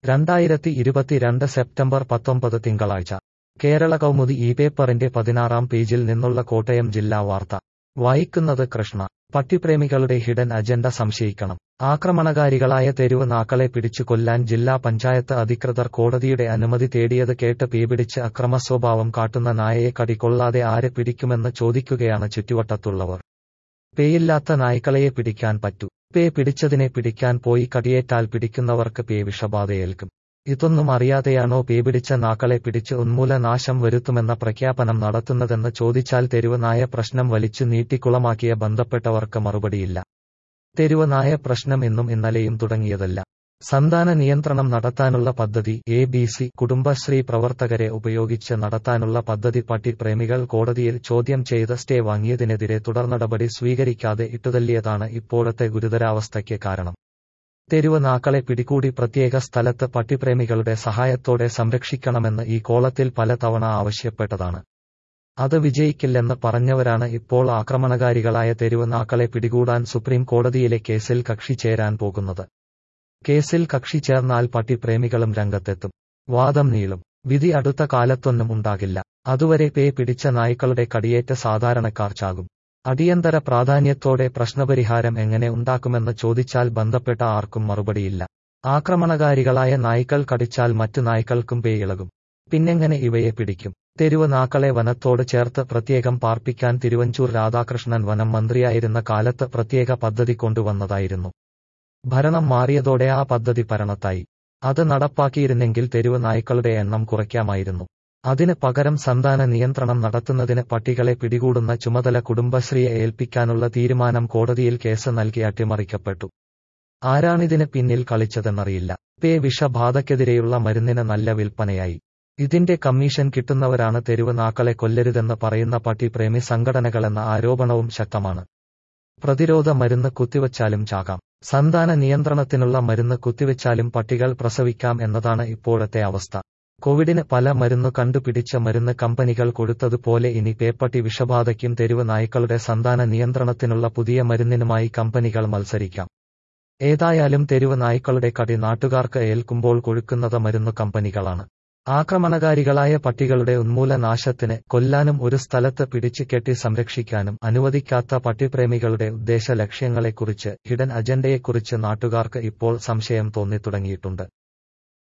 രണ്ടായിരത്തി ഇരുപത്തിരണ്ട് സെപ്റ്റംബർ പത്തൊമ്പത് തിങ്കളാഴ്ച കേരള കൗമുദി ഈ പേപ്പറിന്റെ പതിനാറാം പേജിൽ നിന്നുള്ള കോട്ടയം ജില്ലാ വാർത്ത വായിക്കുന്നത് കൃഷ്ണ പട്ടിപ്രേമികളുടെ ഹിഡൻ അജണ്ട സംശയിക്കണം ആക്രമണകാരികളായ തെരുവ് നാക്കളെ പിടിച്ചു കൊല്ലാൻ ജില്ലാ പഞ്ചായത്ത് അധികൃതർ കോടതിയുടെ അനുമതി തേടിയത് കേട്ട് പേപിടിച്ച് അക്രമസ്വഭാവം കാട്ടുന്ന നായയെ കടികൊള്ളാതെ ആരെ പിടിക്കുമെന്ന് ചോദിക്കുകയാണ് ചുറ്റുവട്ടത്തുള്ളവർ പേയില്ലാത്ത നായ്ക്കളയെ പിടിക്കാൻ പറ്റൂ പേ പിടിച്ചതിനെ പിടിക്കാൻ പോയി കടിയേറ്റാൽ പിടിക്കുന്നവർക്ക് പേ വിഷബാധയേൽക്കും ഇതൊന്നും അറിയാതെയാണോ പേ പിടിച്ച നാക്കളെ പിടിച്ച് ഉന്മൂലനാശം വരുത്തുമെന്ന പ്രഖ്യാപനം നടത്തുന്നതെന്ന് ചോദിച്ചാൽ തെരുവ് നായ പ്രശ്നം വലിച്ചു നീട്ടിക്കുളമാക്കിയ ബന്ധപ്പെട്ടവർക്ക് മറുപടിയില്ല തെരുവ് നായ പ്രശ്നം ഇന്നും ഇന്നലെയും തുടങ്ങിയതല്ല സന്താന നിയന്ത്രണം നടത്താനുള്ള പദ്ധതി എ ബി സി കുടുംബശ്രീ പ്രവർത്തകരെ ഉപയോഗിച്ച് നടത്താനുള്ള പദ്ധതി പട്ടിപ്രേമികൾ കോടതിയിൽ ചോദ്യം ചെയ്ത സ്റ്റേ വാങ്ങിയതിനെതിരെ തുടർനടപടി സ്വീകരിക്കാതെ ഇട്ടുതള്ളിയതാണ് ഇപ്പോഴത്തെ ഗുരുതരാവസ്ഥയ്ക്ക് കാരണം തെരുവ് നാക്കളെ പിടികൂടി പ്രത്യേക സ്ഥലത്ത് പട്ടിപ്രേമികളുടെ സഹായത്തോടെ സംരക്ഷിക്കണമെന്ന് ഈ കോളത്തിൽ പലതവണ ആവശ്യപ്പെട്ടതാണ് അത് വിജയിക്കില്ലെന്ന് പറഞ്ഞവരാണ് ഇപ്പോൾ ആക്രമണകാരികളായ തെരുവ് നാക്കളെ പിടികൂടാൻ സുപ്രീം കോടതിയിലെ കേസിൽ കക്ഷി ചേരാൻ പോകുന്നത് കേസിൽ കക്ഷി ചേർന്നാൽ പട്ടിപ്രേമികളും രംഗത്തെത്തും വാദം നീളും വിധി അടുത്ത കാലത്തൊന്നും ഉണ്ടാകില്ല അതുവരെ പേ പിടിച്ച നായ്ക്കളുടെ കടിയേറ്റ സാധാരണക്കാർ ചാകും അടിയന്തര പ്രാധാന്യത്തോടെ പ്രശ്നപരിഹാരം എങ്ങനെ ഉണ്ടാക്കുമെന്ന് ചോദിച്ചാൽ ബന്ധപ്പെട്ട ആർക്കും മറുപടിയില്ല ആക്രമണകാരികളായ നായ്ക്കൾ കടിച്ചാൽ മറ്റു നായ്ക്കൾക്കും പേയിളകും പിന്നെങ്ങനെ ഇവയെ പിടിക്കും തെരുവ് നാക്കളെ വനത്തോട് ചേർത്ത് പ്രത്യേകം പാർപ്പിക്കാൻ തിരുവഞ്ചൂർ രാധാകൃഷ്ണൻ വനം മന്ത്രിയായിരുന്ന കാലത്ത് പ്രത്യേക പദ്ധതി കൊണ്ടുവന്നതായിരുന്നു ഭരണം മാറിയതോടെ ആ പദ്ധതി ഭരണത്തായി അത് നടപ്പാക്കിയിരുന്നെങ്കിൽ തെരുവ് നായ്ക്കളുടെ എണ്ണം കുറയ്ക്കാമായിരുന്നു അതിന് പകരം സന്താന നിയന്ത്രണം നടത്തുന്നതിന് പട്ടികളെ പിടികൂടുന്ന ചുമതല കുടുംബശ്രീയെ ഏൽപ്പിക്കാനുള്ള തീരുമാനം കോടതിയിൽ കേസ് നൽകി അട്ടിമറിക്കപ്പെട്ടു ആരാണിതിന് പിന്നിൽ കളിച്ചതെന്നറിയില്ല പേ വിഷബാധയ്ക്കെതിരെയുള്ള മരുന്നിന് നല്ല വിൽപ്പനയായി ഇതിന്റെ കമ്മീഷൻ കിട്ടുന്നവരാണ് തെരുവ് നാക്കളെ കൊല്ലരുതെന്ന് പറയുന്ന പട്ടിപ്രേമി സംഘടനകളെന്ന ആരോപണവും ശക്തമാണ് പ്രതിരോധ മരുന്ന് കുത്തിവച്ചാലും ചാകാം സന്താന നിയന്ത്രണത്തിനുള്ള മരുന്ന് കുത്തിവച്ചാലും പട്ടികൾ പ്രസവിക്കാം എന്നതാണ് ഇപ്പോഴത്തെ അവസ്ഥ കോവിഡിന് പല മരുന്നു കണ്ടുപിടിച്ച മരുന്ന് കമ്പനികൾ കൊടുത്തതുപോലെ ഇനി പേപ്പട്ടി വിഷബാധയ്ക്കും തെരുവ് നായ്ക്കളുടെ സന്താന നിയന്ത്രണത്തിനുള്ള പുതിയ മരുന്നിനുമായി കമ്പനികൾ മത്സരിക്കാം ഏതായാലും തെരുവ് നായ്ക്കളുടെ കടി നാട്ടുകാർക്ക് ഏൽക്കുമ്പോൾ കൊഴുക്കുന്നത് മരുന്നു കമ്പനികളാണ് ആക്രമണകാരികളായ പട്ടികളുടെ ഉന്മൂലനാശത്തിന് കൊല്ലാനും ഒരു സ്ഥലത്ത് പിടിച്ചു കെട്ടി സംരക്ഷിക്കാനും അനുവദിക്കാത്ത പട്ടിപ്രേമികളുടെ ഉദ്ദേശ ലക്ഷ്യങ്ങളെക്കുറിച്ച് ഹിഡൻ അജണ്ടയെക്കുറിച്ച് നാട്ടുകാർക്ക് ഇപ്പോൾ സംശയം തോന്നിത്തുടങ്ങിയിട്ടുണ്ട്